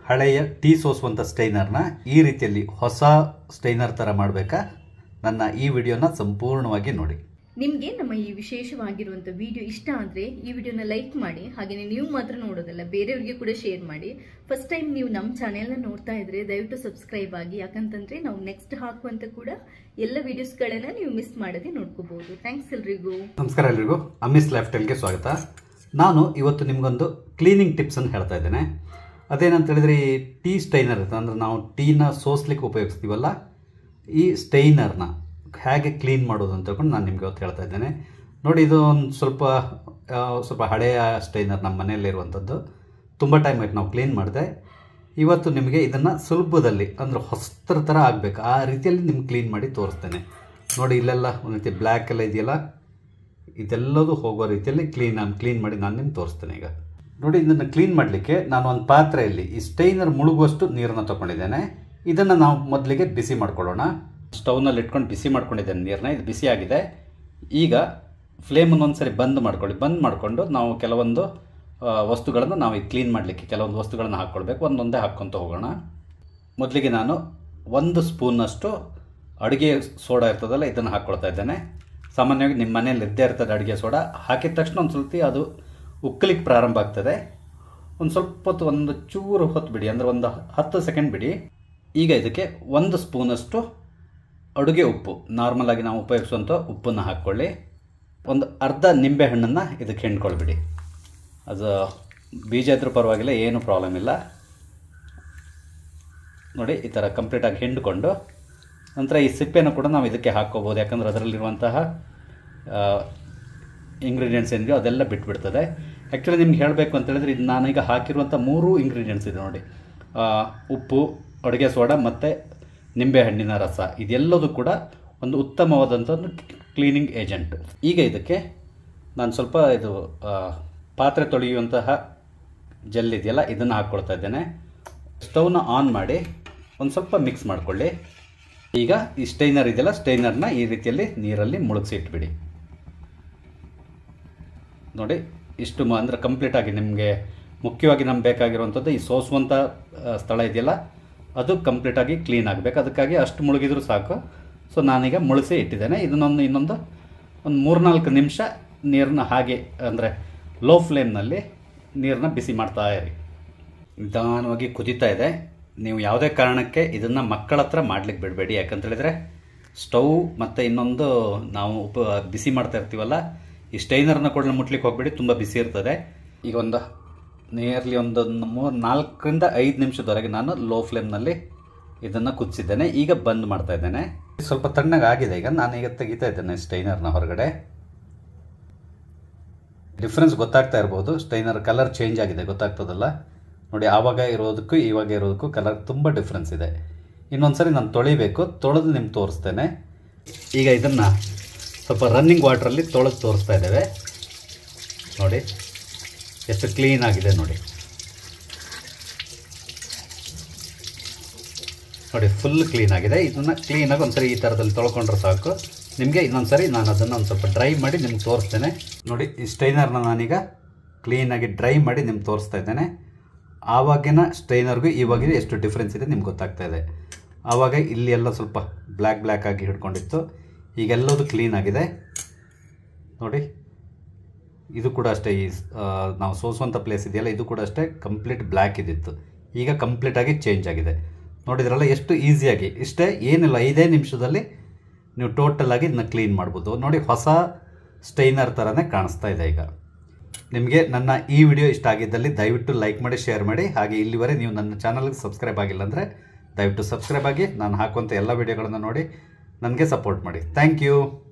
ಹಳೆಯ ಟೀ ಸೋಸುವಂಥ ಸ್ಟೈನರ್ನ ಈ ರೀತಿಯಲ್ಲಿ ಹೊಸ ಸ್ಟೈನರ್ ಥರ ಮಾಡಬೇಕಾ ನನ್ನ ಈ ವಿಡಿಯೋನ ಸಂಪೂರ್ಣವಾಗಿ ನೋಡಿ ನಿಮಗೆ ನಮ್ಮ ಈ ವಿಶೇಷವಾಗಿರುವಂಥ ವಿಡಿಯೋ ಇಷ್ಟ ಆದರೆ ಈ ವಿಡಿಯೋನ ಲೈಕ್ ಮಾಡಿ ಹಾಗೆಯೇ ನೀವು ಮಾತ್ರ ನೋಡೋದಲ್ಲ ಬೇರೆಯವರಿಗೆ ಕೂಡ ಶೇರ್ ಮಾಡಿ ಫಸ್ಟ್ ಟೈಮ್ ನೀವು ನಮ್ಮ ಚಾನೆಲ್ನ ನೋಡ್ತಾ ಇದ್ರೆ ದಯವಿಟ್ಟು ಸಬ್ಸ್ಕ್ರೈಬ್ ಆಗಿ ಯಾಕಂತಂದ್ರೆ ನಾವು ನೆಕ್ಸ್ಟ್ ಹಾಕುವಂತ ಕೂಡ ಎಲ್ಲ ವಿಡಿಯೋಸ್ಗಳನ್ನ ನೀವು ಮಿಸ್ ಮಾಡದೆ ನೋಡ್ಕೋಬಹುದು ಥ್ಯಾಂಕ್ಸ್ ಎಲ್ರಿಗೂ ನಮಸ್ಕಾರ ಎಲ್ರಿಗೂ ಅಮಿಸ್ ಲೈಫ್ ಸ್ಟೈಲ್ಗೆ ಸ್ವಾಗತ ನಾನು ಇವತ್ತು ನಿಮಗೊಂದು ಕ್ಲೀನಿಂಗ್ ಟಿಪ್ಸನ್ನು ಹೇಳ್ತಾ ಇದ್ದೇನೆ ಅದೇನಂತ ಹೇಳಿದ್ರೆ ಈ ಟೀ ಸ್ಟೈನರ್ ಇರುತ್ತೆ ಅಂದರೆ ನಾವು ಟೀನ ಸೋಸ್ಲಿಕ್ಕೆ ಉಪಯೋಗಿಸ್ತೀವಲ್ಲ ಈ ಸ್ಟೈನರ್ನ ಹೇಗೆ ಕ್ಲೀನ್ ಮಾಡೋದು ಅಂತ ತಿಳ್ಕೊಂಡು ನಾನು ನಿಮಗೆ ಇವತ್ತು ಹೇಳ್ತಾ ಇದ್ದೇನೆ ನೋಡಿ ಇದು ಒಂದು ಸ್ವಲ್ಪ ಆ, ಸ್ವಲ್ಪ ಹಳೆಯ ಸ್ಟೈನರ್ ನಮ್ಮ ಮನೆಯಲ್ಲಿರುವಂಥದ್ದು ತುಂಬ ಟೈಮ್ ಆಯ್ತು ನಾವು ಕ್ಲೀನ್ ಮಾಡಿದೆ ಇವತ್ತು ನಿಮಗೆ ಇದನ್ನು ಸುಲಭದಲ್ಲಿ ಅಂದರೆ ಹೊಸ್ತರ ಥರ ಆಗಬೇಕು ಆ ರೀತಿಯಲ್ಲಿ ನಿಮ್ಗೆ ಕ್ಲೀನ್ ಮಾಡಿ ತೋರಿಸ್ತೇನೆ ನೋಡಿ ಇಲ್ಲೆಲ್ಲ ಒಂದು ರೀತಿ ಬ್ಲ್ಯಾಕ್ ಎಲ್ಲ ಇದೆಯಲ್ಲ ಇದೆಲ್ಲದೂ ಹೋಗೋ ರೀತಿಯಲ್ಲಿ ಕ್ಲೀನ್ ನಾನು ಕ್ಲೀನ್ ಮಾಡಿ ನಾನು ನಿಮ್ಗೆ ತೋರಿಸ್ತೇನೆ ಈಗ ನೋಡಿ ಇದನ್ನು ಕ್ಲೀನ್ ಮಾಡಲಿಕ್ಕೆ ನಾನು ಒಂದು ಪಾತ್ರೆಯಲ್ಲಿ ಈ ಸ್ಟೈನರ್ ಮುಳುಗುವಷ್ಟು ನೀರನ್ನು ತೊಗೊಂಡಿದ್ದೇನೆ ಇದನ್ನು ನಾವು ಮೊದಲಿಗೆ ಬಿಸಿ ಮಾಡ್ಕೊಳ್ಳೋಣ ಸ್ಟವ್ನಲ್ಲಿ ಇಟ್ಕೊಂಡು ಬಿಸಿ ಮಾಡ್ಕೊಂಡಿದ್ದೇನೆ ನೀರನ್ನ ಇದು ಬಿಸಿ ಆಗಿದೆ ಈಗ ಫ್ಲೇಮನ್ನು ಒಂದು ಸರಿ ಬಂದ್ ಮಾಡ್ಕೊಳ್ಳಿ ಬಂದ್ ಮಾಡಿಕೊಂಡು ನಾವು ಕೆಲವೊಂದು ಆ, ವಸ್ತುಗಳನ್ನು ನಾವು ಕ್ಲೀನ್ ಮಾಡಲಿಕ್ಕೆ ಕೆಲವೊಂದು ವಸ್ತುಗಳನ್ನು ಹಾಕ್ಕೊಳ್ಬೇಕು ಒಂದೊಂದೇ ಹಾಕ್ಕೊತ ಹೋಗೋಣ ಮೊದಲಿಗೆ ನಾನು ಒಂದು ಸ್ಪೂನಷ್ಟು ಅಡುಗೆ ಸೋಡಾ ಇರ್ತದಲ್ಲ ಇದನ್ನು ಹಾಕ್ಕೊಳ್ತಾ ಇದ್ದೇನೆ ಸಾಮಾನ್ಯವಾಗಿ ನಿಮ್ಮ ಮನೇಲಿ ಇದ್ದೇ ಇರ್ತದೆ ಅಡುಗೆ ಸೋಡಾ ಹಾಕಿದ ತಕ್ಷಣ ಒಂದು ಸ್ವಲ್ಪ ಅದು ಉಕ್ಕಲಿಕ್ಕೆ ಪ್ರಾರಂಭ ಆಗ್ತದೆ ಒಂದು ಸ್ವಲ್ಪ ಹೊತ್ತು ಒಂದು ಚೂರು ಹೊತ್ತು ಬಿಡಿ ಅಂದರೆ ಒಂದು ಹತ್ತು ಸೆಕೆಂಡ್ ಬಿಡಿ ಈಗ ಇದಕ್ಕೆ ಒಂದು ಸ್ಪೂನಷ್ಟು ಅಡುಗೆ ಉಪ್ಪು ನಾರ್ಮಲ್ ಆಗಿ ನಾವು ಉಪಯೋಗಿಸುವಂಥ ಉಪ್ಪನ್ನು ಹಾಕ್ಕೊಳ್ಳಿ ಒಂದು ಅರ್ಧ ನಿಂಬೆ ಹಣ್ಣನ್ನು ಇದಕ್ಕೆ ಹಿಂಡ್ಕೊಳ್ಬಿಡಿ ಅದು ಬೀಜ ಇದ್ರೂ ಪರವಾಗಿಲ್ಲ ಏನೂ ಪ್ರಾಬ್ಲಮ್ ಇಲ್ಲ ನೋಡಿ ಈ ಥರ ಕಂಪ್ಲೀಟಾಗಿ ಹಿಂಡ್ಕೊಂಡು ನಂತರ ಈ ಸಿಪ್ಪೆನ ಕೂಡ ನಾವು ಇದಕ್ಕೆ ಹಾಕ್ಕೋಬೋದು ಯಾಕಂದರೆ ಅದರಲ್ಲಿರುವಂತಹ ಇಂಗ್ರೀಡಿಯೆಂಟ್ಸ್ ಏನಿದೆಯೋ ಅದೆಲ್ಲ ಬಿಟ್ಬಿಡ್ತದೆ ಆ್ಯಕ್ಚುಲಿ ನಿಮ್ಗೆ ಹೇಳಬೇಕು ಅಂತ ಹೇಳಿದ್ರೆ ಇದು ನಾನೀಗ ಹಾಕಿರುವಂಥ ಮೂರು ಇಂಗ್ರೀಡಿಯೆಂಟ್ಸ್ ಇದೆ ನೋಡಿ ಆ, ಉಪ್ಪು ಅಡುಗೆ ಸೋಡಾ ಮತ್ತು ನಿಂಬೆಹಣ್ಣಿನ ರಸ ಇದೆಲ್ಲದೂ ಕೂಡ ಒಂದು ಉತ್ತಮವಾದಂಥ ಒಂದು ಕ್ಲೀನಿಂಗ್ ಏಜೆಂಟ್ ಈಗ ಇದಕ್ಕೆ ನಾನು ಸ್ವಲ್ಪ ಇದು ಆ, ಪಾತ್ರೆ ತೊಳೆಯುವಂತಹ ಜೆಲ್ ಇದೆಯಲ್ಲ ಇದನ್ನು ಹಾಕ್ಕೊಳ್ತಾ ಇದ್ದೇನೆ ಸ್ಟವ್ನ ಆನ್ ಮಾಡಿ ಒಂದು ಸ್ವಲ್ಪ ಮಿಕ್ಸ್ ಮಾಡಿಕೊಳ್ಳಿ ಈಗ ಈ ಸ್ಟೈನರ್ ಇದೆಯಲ್ಲ ಸ್ಟೈನರ್ನ ಈ ರೀತಿಯಲ್ಲಿ ನೀರಲ್ಲಿ ಮುಳುಗಿಸಿ ಇಟ್ಬಿಡಿ ನೋಡಿ ಇಷ್ಟು ಮ ಅಂದರೆ ಕಂಪ್ಲೀಟಾಗಿ ನಿಮಗೆ ಮುಖ್ಯವಾಗಿ ನಮ್ಗೆ ಬೇಕಾಗಿರುವಂಥದ್ದು ಈ ಸೋಸುವಂಥ ಆ, ಸ್ಥಳ ಇದೆಯಲ್ಲ ಅದು ಕಂಪ್ಲೀಟಾಗಿ ಕ್ಲೀನ್ ಆಗಬೇಕು ಅದಕ್ಕಾಗಿ ಅಷ್ಟು ಮುಳುಗಿದ್ರು ಸಾಕು ಸೊ ನಾನೀಗ ಮುಳುಗಿಸಿ ಇಟ್ಟಿದ್ದೇನೆ ಇದನ್ನೊಂದು ಇನ್ನೊಂದು ಒಂದು ಮೂರ್ನಾಲ್ಕು ನಿಮಿಷ ನೀರನ್ನ ಹಾಗೆ ಅಂದರೆ ಲೋ ಫ್ಲೇಮ್ನಲ್ಲಿ ನೀರನ್ನ ಬಿಸಿ ಮಾಡ್ತಾ ಇರಿ ನಿಧಾನವಾಗಿ ಕುದೀತಾ ಇದೆ ನೀವು ಯಾವುದೇ ಕಾರಣಕ್ಕೆ ಇದನ್ನು ಮಕ್ಕಳ ಹತ್ರ ಮಾಡ್ಲಿಕ್ಕೆ ಬಿಡಬೇಡಿ ಯಾಕಂತ ಹೇಳಿದ್ರೆ ಸ್ಟವ್ ಮತ್ತು ಇನ್ನೊಂದು ನಾವು ಉಪ ಬಿಸಿ ಮಾಡ್ತಾ ಇರ್ತೀವಲ್ಲ ಈ ಸ್ಟೈನರ್ನ ಕೂಡ ಮುಟ್ಲಿಕ್ಕೆ ಹೋಗ್ಬೇಡಿ ತುಂಬ ಬಿಸಿ ಇರ್ತದೆ ಈಗ ಒಂದು ನಿಯರ್ಲಿ ಒಂದು ಮೂರು ನಾಲ್ಕರಿಂದ ಐದು ನಿಮಿಷದವರೆಗೆ ನಾನು ಲೋ ಫ್ಲೇಮ್ನಲ್ಲಿ ಇದನ್ನು ಕುದಿಸಿದ್ದೇನೆ ಈಗ ಬಂದ್ ಮಾಡ್ತಾ ಇದ್ದೇನೆ ಸ್ವಲ್ಪ ತಣ್ಣಗೆ ಆಗಿದೆ ಈಗ ನಾನು ಈಗ ತೆಗಿತಾ ಇದ್ದೇನೆ ಸ್ಟೈನರ್ನ ಹೊರಗಡೆ ಡಿಫ್ರೆನ್ಸ್ ಗೊತ್ತಾಗ್ತಾ ಇರ್ಬೋದು ಸ್ಟೈನರ್ ಕಲರ್ ಚೇಂಜ್ ಆಗಿದೆ ಗೊತ್ತಾಗ್ತದಲ್ಲ ನೋಡಿ ಆವಾಗ ಇರೋದಕ್ಕೂ ಇವಾಗ ಇರೋದಕ್ಕೂ ಕಲರ್ ತುಂಬ ಡಿಫ್ರೆನ್ಸ್ ಇದೆ ಇನ್ನೊಂದ್ಸರಿ ನಾನು ತೊಳಿಬೇಕು ತೊಳೆದು ನಿಮ್ಗೆ ತೋರಿಸ್ತೇನೆ ಈಗ ಇದನ್ನು ಸ್ವಲ್ಪ ರನ್ನಿಂಗ್ ವಾಟ್ರಲ್ಲಿ ತೊಳೆದು ತೋರಿಸ್ತಾ ಇದ್ದೇವೆ ನೋಡಿ ಎಷ್ಟು ಕ್ಲೀನ್ ಆಗಿದೆ ನೋಡಿ ನೋಡಿ ಫುಲ್ ಕ್ಲೀನ್ ಆಗಿದೆ ಇದನ್ನು ಕ್ಲೀನಾಗಿ ಒಂದ್ಸರಿ ಈ ಥರದಲ್ಲಿ ತೊಳ್ಕೊಂಡ್ರೆ ಸಾಕು ನಿಮಗೆ ಇನ್ನೊಂದ್ಸರಿ ನಾನು ಅದನ್ನು ಒಂದು ಸ್ವಲ್ಪ ಡ್ರೈ ಮಾಡಿ ನಿಮ್ಗೆ ತೋರಿಸ್ತೇನೆ ನೋಡಿ ಈ ಸ್ಟೈನರ್ನ ನಾನೀಗ ಕ್ಲೀನಾಗಿ ಡ್ರೈ ಮಾಡಿ ನಿಮ್ಗೆ ತೋರಿಸ್ತಾ ಇದ್ದೇನೆ ಆವಾಗಿನ ಸ್ಟೈನರ್ಗೂ ಇವಾಗಿನ ಎಷ್ಟು ಡಿಫ್ರೆನ್ಸ್ ಇದೆ ನಿಮ್ಗೆ ಗೊತ್ತಾಗ್ತಾ ಇದೆ ಆವಾಗ ಇಲ್ಲಿ ಎಲ್ಲ ಸ್ವಲ್ಪ ಬ್ಲ್ಯಾಕ್ ಬ್ಲ್ಯಾಕ್ ಆಗಿ ಹಿಡ್ಕೊಂಡಿತ್ತು ಈಗೆಲ್ಲದು ಕ್ಲೀನ್ ಆಗಿದೆ ನೋಡಿ ಇದು ಕೂಡ ಅಷ್ಟೇ ಈ ಆ, ನಾವು ಸೋಸುವಂಥ ಪ್ಲೇಸ್ ಇದೆಯಲ್ಲ ಇದು ಕೂಡ ಅಷ್ಟೇ ಕಂಪ್ಲೀಟ್ ಬ್ಲ್ಯಾಕ್ ಇದ್ದಿತ್ತು ಈಗ ಕಂಪ್ಲೀಟಾಗಿ ಚೇಂಜ್ ಆಗಿದೆ ನೋಡಿದ್ರಲ್ಲ ಎಷ್ಟು ಈಸಿಯಾಗಿ ಇಷ್ಟೇ ಏನಿಲ್ಲ ಐದೇ ನಿಮಿಷದಲ್ಲಿ ನೀವು ಟೋಟಲ್ ಆಗಿ ಇದನ್ನ ಕ್ಲೀನ್ ಮಾಡ್ಬೋದು ನೋಡಿ ಹೊಸ ಸ್ಟೈನರ್ ಥರನೇ ಕಾಣಿಸ್ತಾ ಇದೆ ಈಗ ನಿಮಗೆ ನನ್ನ ಈ ವಿಡಿಯೋ ಇಷ್ಟ ಆಗಿದ್ದಲ್ಲಿ ದಯವಿಟ್ಟು ಲೈಕ್ ಮಾಡಿ ಶೇರ್ ಮಾಡಿ ಹಾಗೆ ಇಲ್ಲಿವರೆ ನೀವು ನನ್ನ ಚಾನಲ್ಗೆ ಸಬ್ಸ್ಕ್ರೈಬ್ ಆಗಿಲ್ಲ ಅಂದರೆ ದಯವಿಟ್ಟು ಸಬ್ಸ್ಕ್ರೈಬ್ ಆಗಿ ನಾನು ಹಾಕುವಂಥ ಎಲ್ಲ ವಿಡಿಯೋಗಳನ್ನು ನೋಡಿ ನನಗೆ ಸಪೋರ್ಟ್ ಮಾಡಿ ಥ್ಯಾಂಕ್ ಯು